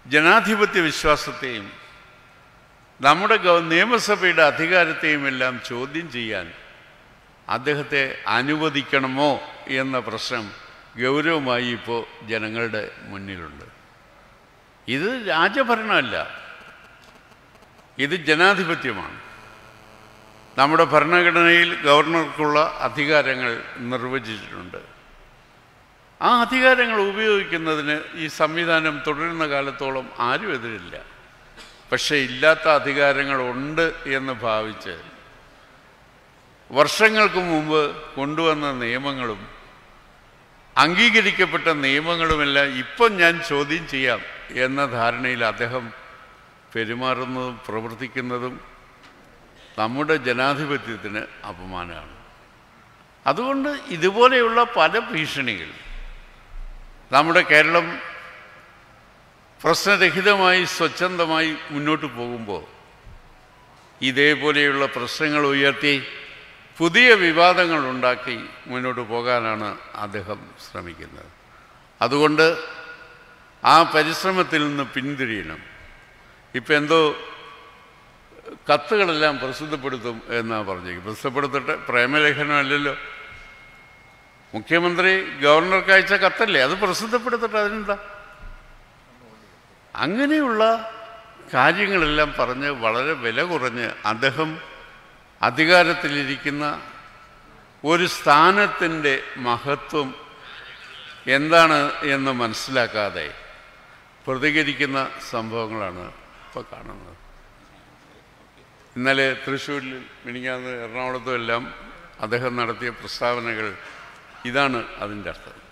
ജനാധിപത്യ വിശ്വാസത്തെയും നമ്മുടെ ഗവ നിയമസഭയുടെ അധികാരത്തെയും എല്ലാം ചോദ്യം ചെയ്യാൻ അദ്ദേഹത്തെ അനുവദിക്കണമോ എന്ന പ്രശ്നം ഗൗരവമായി ഇപ്പോൾ ജനങ്ങളുടെ മുന്നിലുണ്ട് ഇത് രാജഭരണമല്ല ഇത് ജനാധിപത്യമാണ് നമ്മുടെ ഭരണഘടനയിൽ ഗവർണർക്കുള്ള അധികാരങ്ങൾ നിർവചിച്ചിട്ടുണ്ട് ആ അധികാരങ്ങൾ ഉപയോഗിക്കുന്നതിന് ഈ സംവിധാനം തുടരുന്ന കാലത്തോളം ആരും എതിരില്ല പക്ഷേ ഇല്ലാത്ത അധികാരങ്ങളുണ്ട് എന്ന് ഭാവിച്ച് വർഷങ്ങൾക്ക് മുമ്പ് കൊണ്ടുവന്ന നിയമങ്ങളും അംഗീകരിക്കപ്പെട്ട നിയമങ്ങളുമെല്ലാം ഇപ്പം ഞാൻ ചോദ്യം ചെയ്യാം എന്ന ധാരണയിൽ അദ്ദേഹം പെരുമാറുന്നതും പ്രവർത്തിക്കുന്നതും നമ്മുടെ ജനാധിപത്യത്തിന് അപമാനമാണ് അതുകൊണ്ട് ഇതുപോലെയുള്ള പല ഭീഷണികൾ നമ്മുടെ കേരളം പ്രശ്നരഹിതമായി സ്വച്ഛന്തമായി മുന്നോട്ട് പോകുമ്പോൾ ഇതേപോലെയുള്ള പ്രശ്നങ്ങൾ ഉയർത്തി പുതിയ വിവാദങ്ങൾ ഉണ്ടാക്കി മുന്നോട്ട് പോകാനാണ് അദ്ദേഹം ശ്രമിക്കുന്നത് അതുകൊണ്ട് ആ പരിശ്രമത്തിൽ നിന്ന് പിന്തിരിയണം ഇപ്പം എന്തോ കത്തുകളെല്ലാം പ്രസിദ്ധപ്പെടുത്തും എന്നാണ് പറഞ്ഞേക്കുന്നത് പ്രസിദ്ധപ്പെടുത്തട്ടെ പ്രേമലേഖനമല്ലല്ലോ മുഖ്യമന്ത്രി ഗവർണർക്ക് അയച്ച കത്തല്ലേ അത് പ്രസിദ്ധപ്പെടുത്തട്ടെ അതിനെന്താ അങ്ങനെയുള്ള കാര്യങ്ങളെല്ലാം പറഞ്ഞ് വളരെ വില കുറഞ്ഞ് അദ്ദേഹം അധികാരത്തിലിരിക്കുന്ന ഒരു സ്ഥാനത്തിൻ്റെ മഹത്വം എന്താണ് എന്ന് മനസ്സിലാക്കാതെ പ്രതികരിക്കുന്ന സംഭവങ്ങളാണ് ഇപ്പോൾ കാണുന്നത് ഇന്നലെ തൃശ്ശൂരിൽ മിനിങ്ങാന്ന് എറണാകുളത്തും എല്ലാം അദ്ദേഹം നടത്തിയ പ്രസ്താവനകൾ ഇതാണ് അതിൻ്റെ അർത്ഥം